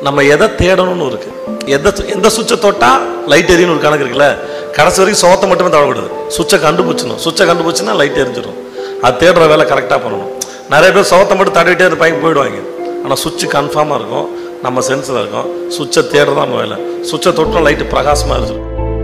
நம்ம எதை தேடணும்னு இருக்கு எந்த எந்த சுவிட்சை தொட்டா லைட் எரியணும் ஒரு கணக்கு இருக்குல்ல கடைசி வரைக்கும் சோத்தை மட்டுமே தவக்கூடாது சுவிட்சை கண்டுபிடிச்சணும் சுவிட்சை கண்டுபிடிச்சுன்னா லைட் எரிஞ்சிடும் அது தேடுற வேலை கரெக்டாக பண்ணணும் நிறைய பேர் சோத்தை மட்டும் தடவிட்டே இருப்பாங்க போயிடுவாங்க ஆனால் சுவிட்ச் கன்ஃபார்மாக இருக்கும் நம்ம சென்ஸில் இருக்கும் சுவிட்சை தேடுறது நம்ம வேலை சுவிட்சை தொட்டோம் லைட்டு பிரகாசமாக இருக்கும்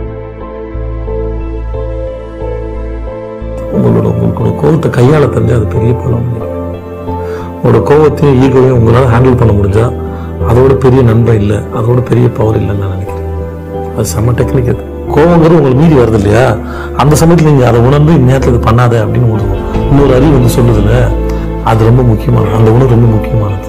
உங்களோட உங்களோட கோவத்தை கையாள தெரிஞ்சா அது பெரிய பலம் உங்களோட கோவத்தையும் ஈகோவையும் உங்களால் ஹேண்டில் பண்ண முடிஞ்சா அதோட பெரிய நண்பன் இல்லை அதோட பெரிய பவர் இல்லைன்னு நான் நினைக்கிறேன் அது செம்ம டெக்னிக் அது கோவங்கிறது உங்களுக்கு மீறி வருது இல்லையா அந்த சமயத்தில் நீங்கள் அதை உணர்ந்து இந்நேரத்தில் இது பண்ணாத அப்படின்னு ஒரு இன்னொரு அறிவு வந்து சொல்லுதுல அது ரொம்ப முக்கியமானது அந்த உணர்வு ரொம்ப முக்கியமானது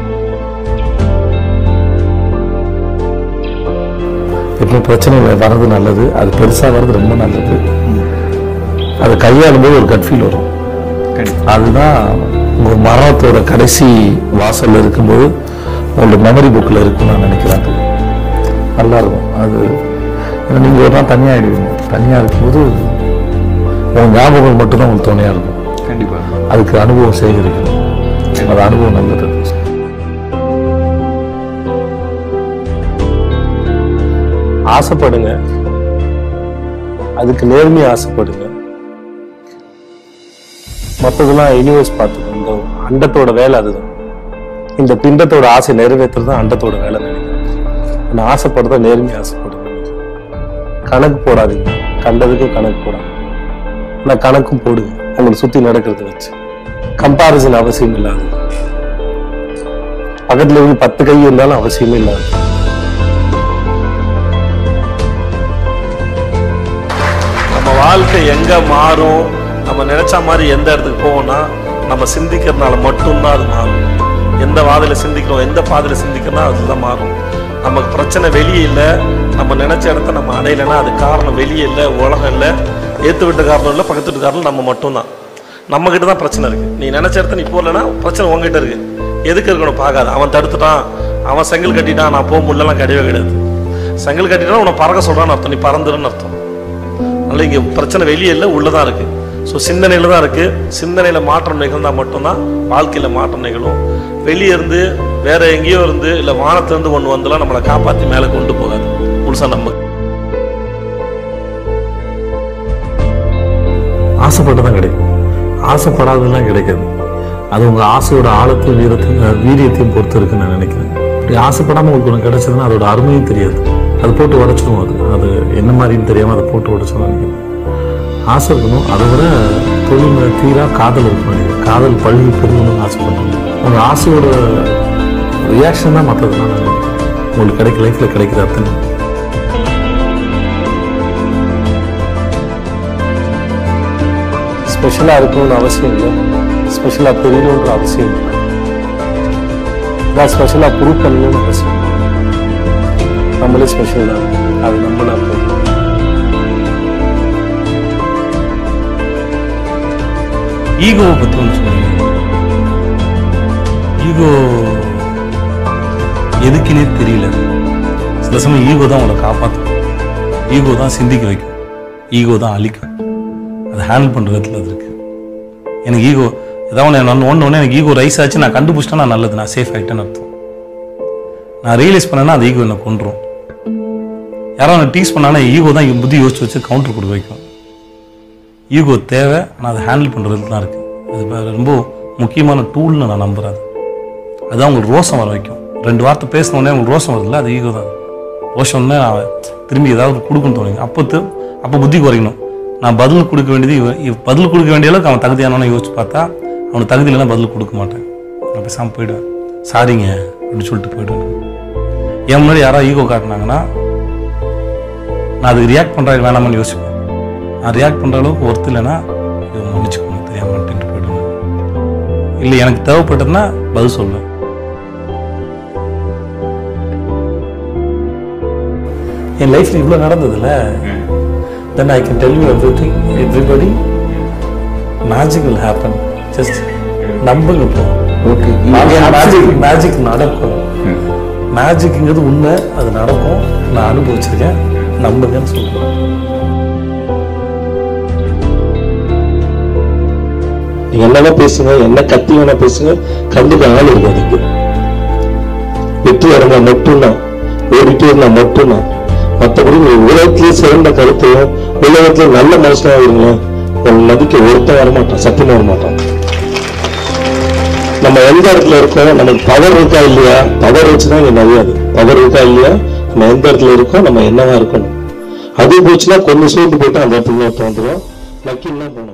எப்பவுமே பிரச்சனை வர்றது நல்லது அது பெருசாக வர்றது ரொம்ப நல்லது அதை கையாளும் போது ஒரு கட் ஃபீல் வரும் அதுதான் உங்க மரணத்தோட கடைசி வாசல்ல இருக்கும்போது உங்களோட மெமரி புக்கில் இருக்குன்னு நான் நினைக்கிறேன் அது. நல்லா இருக்கும் அது ஏன்னா நீங்க ஒரு நாள் தனியாக ஆயிடுவீங்க தனியாக இருக்கும்போது உங்க ஞாபகங்கள் மட்டும்தான் உங்களுக்கு துணையா இருக்கும் கண்டிப்பா அதுக்கு அனுபவம் சேகரிக்கணும் அது அனுபவம் நல்லது ஆசைப்படுங்க அதுக்கு நேர்மையா ஆசைப்படுங்க மற்றதெல்லாம் யூனிவர்ஸ் பார்த்துக்கணும் இந்த அண்டத்தோட வேலை அதுதான் இந்த பிண்டத்தோட ஆசை நிறைவேற்றுறது தான் அண்டத்தோட வேலை நினைக்கிறேன் நான் ஆசைப்படுறத நேர்மையா ஆசைப்படுங்க கணக்கு போடாதீங்க கண்டதுக்கும் கணக்கு போடாதீங்க ஆனால் கணக்கும் போடுங்க உங்களை சுத்தி நடக்கிறத வச்சு கம்பாரிசன் அவசியம் இல்லாது பக்கத்துல இருந்து பத்து கை இருந்தாலும் அவசியமே இல்லாது நம்ம வாழ்க்கை எங்க மாறும் நம்ம நினைச்ச மாதிரி எந்த இடத்துக்கு போவோம்னா நம்ம சிந்திக்கிறதுனால மட்டும்தான் அது மாறும் எந்த வாதையில சிந்திக்கிறோம் எந்த பாதையில சிந்திக்கிறோம் அதுதான் மாறும் நமக்கு பிரச்சனை வெளியே இல்லை நம்ம நினைச்ச இடத்த நம்ம அடையலைன்னா அது காரணம் வெளியே இல்லை உலகம் இல்லை ஏத்து விட்ட காரணம் இல்லை பக்கத்து வீட்டு காரணம் நம்ம மட்டும்தான் நம்ம கிட்ட தான் பிரச்சனை இருக்கு நீ நினைச்ச இடத்த நீ போகலன்னா பிரச்சனை உங்ககிட்ட இருக்கு எதுக்கு இருக்கணும் பார்க்காத அவன் தடுத்துட்டான் அவன் செங்கல் கட்டிட்டான் நான் போக முடியலாம் கிடையவே கிடையாது செங்கல் கட்டிட்டான் உன்னை பறக்க சொல்றான்னு அர்த்தம் நீ பறந்துருன்னு அர்த்தம் அதனால இங்கே பிரச்சனை வெளியே இல்லை உள்ளதான் இருக்கு ஸோ சிந்தனையில் தான் இருக்கு சிந்தனையில் மாற்றம் நிகழ்ந்தால் மட்டும்தான் வாழ்க்கையில் மாற்றம் நிகழும் வெளியே இருந்து வேற எங்கேயோ இருந்து இல்லை வானத்திலிருந்து ஒன்று வந்தெல்லாம் நம்மளை காப்பாற்றி மேலே கொண்டு போகாது முழுசா நம்ம ஆசைப்பட்டதான் கிடைக்கும் ஆசைப்படாததெல்லாம் கிடைக்காது அது உங்க ஆசையோட ஆழத்தையும் வீரத்தையும் அஹ், வீரியத்தையும் பொறுத்து இருக்குன்னு நான் நினைக்கிறேன் இப்படி ஆசைப்படாம உங்களுக்கு ஒன்று கிடைச்சதுன்னா அதோட அருமையும் தெரியாது அது போட்டு உடைச்சிடும் அது அது என்ன மாதிரின்னு தெரியாம அதை போட்டு உடைச்சிடும் நினைக்கிறேன் ஆசை இருக்கணும் அதை விட தொழில் மேல தீரா காதல் இருக்கணும் நினைக்கிறேன் காதல் பழகி பெருகணும்னு ஆசைப்பட்டோம் உங்க ஆசையோட ரியாக்ஷன் தான் மற்றதுலாம் நான் நினைக்கிறேன் உங்களுக்கு கிடைக்க லைஃப்ல கிடைக்கிற அத்தனை ஸ்பெஷலாக இருக்கணும்னு அவசியம் இல்லை ஸ்பெஷலாக தெரியணுன்ற அவசியம் இல்லை நான் ஸ்பெஷலாக ப்ரூவ் பண்ணணும்னு அவசியம் இல்லை நம்மளே ஸ்பெஷல் தான் அது நம்ம நான் ஈகோவை பற்றி ஒன்று சொல்லுங்க ஈகோ எதுக்குன்னே தெரியல சில சமயம் ஈகோ தான் உங்களை காப்பாற்றும் ஈகோ தான் சிந்திக்க வைக்கும் ஈகோ தான் அழிக்கும் அதை ஹேண்டில் பண்ணுற விதத்தில் அது இருக்கு எனக்கு ஈகோ ஏதாவது ஒன்று நான் ஒன்று ஒன்று எனக்கு ஈகோ ரைஸ் ஆச்சு நான் கண்டுபிடிச்சிட்டா நான் நல்லது நான் சேஃப் ஆகிட்டேன்னு அர்த்தம் நான் ரியலைஸ் பண்ணேன்னா அது ஈகோ என்னை கொண்டுரும் யாராவது நான் டீஸ் பண்ணானா ஈகோ தான் என் புத்தி யோசிச்சு வச்சு கவுண்டர் கொடுக்க வைக்கும் ஈகோ தேவை ஆனால் அதை ஹேண்டில் பண்ணுறதுல தான் இருக்குது அது வேற ரொம்ப முக்கியமான டூல்னு நான் நம்புறேன் அது. அதுதான் உங்களுக்கு ரோசம் வர வைக்கும் ரெண்டு வார்த்தை பேசினோடனே உங்களுக்கு ரோசம் வருதுல்ல அது ஈகோ தான் ரோஷம் உடனே நான் திரும்பி ஏதாவது கொடுக்கணும்னு தோணுங்க அப்போ தி- அப்போ புத்தி குறைக்கணும் நான் பதில் கொடுக்க வேண்டியது இவன் இவன் பதில் கொடுக்க வேண்டிய அளவுக்கு அவன் தகுதியானவனு யோசிச்சு பார்த்தா அவனுக்கு தகுதி இல்லைன்னா பதில் கொடுக்க மாட்டேன் நான் பேசாமல் போயிடுவேன் சாரிங்க அப்படின்னு சொல்லிட்டு போயிடுவேன் என் முன்னாடி யாராவது ஈகோ காட்டினாங்கன்னா நான் அதுக்கு ரியாக்ட் பண்ணுறாங்க வேணாமான்னு யோசிப்பேன் நான் ரியாக்ட் பண்ணுற அளவுக்கு ஒர்த்து இல்லைன்னா இவன் மன்னிச்சுக்கோங்க தெரியாமல் பண்ணிட்டு போயிடுவேன் இல்லை எனக்கு தேவைப்பட்டதுன்னா பதில் சொல்லுவேன் என் லைஃப்ல இவ்வளோ நடந்ததுல then I can tell you everything everybody magic will happen just நம்புங்க இப்போ ஓகே மேஜிக் மேஜிக் நடக்கும் மேஜிக்ங்கிறது உண்மை அது நடக்கும் நான் அனுபவிச்சிருக்கேன் நம்புங்கன்னு சொல்றேன் நீங்க என்னதான் பேசுங்க என்ன கத்தி வேணா பேசுங்க கண்டுக்க ஆள் இருக்காது இங்க வெற்றி அடைஞ்சா மட்டும்தான் ஓடிட்டே இருந்தா மட்டும்தான் மற்றபடி நீ உலகத்திலே சிறந்த கருத்தையும் உலகத்திலே நல்ல மனுஷனா இருங்களேன் உன் மதிக்க ஒருத்தன் வரமாட்டான் சத்தியமா வரமாட்டான் நம்ம எந்த இடத்துல இருக்கோம் நமக்கு பவர் இருக்கா இல்லையா பவர் வச்சுதான் இங்க மரியாதை பவர் இருக்கா இல்லையா நம்ம எந்த இடத்துல இருக்கோம் நம்ம என்னவா இருக்கணும் அது போச்சுன்னா கொஞ்சம் சோர்ந்து போயிட்டு அந்த இடத்துல வந்துடும் நக்கின்னா போகணும்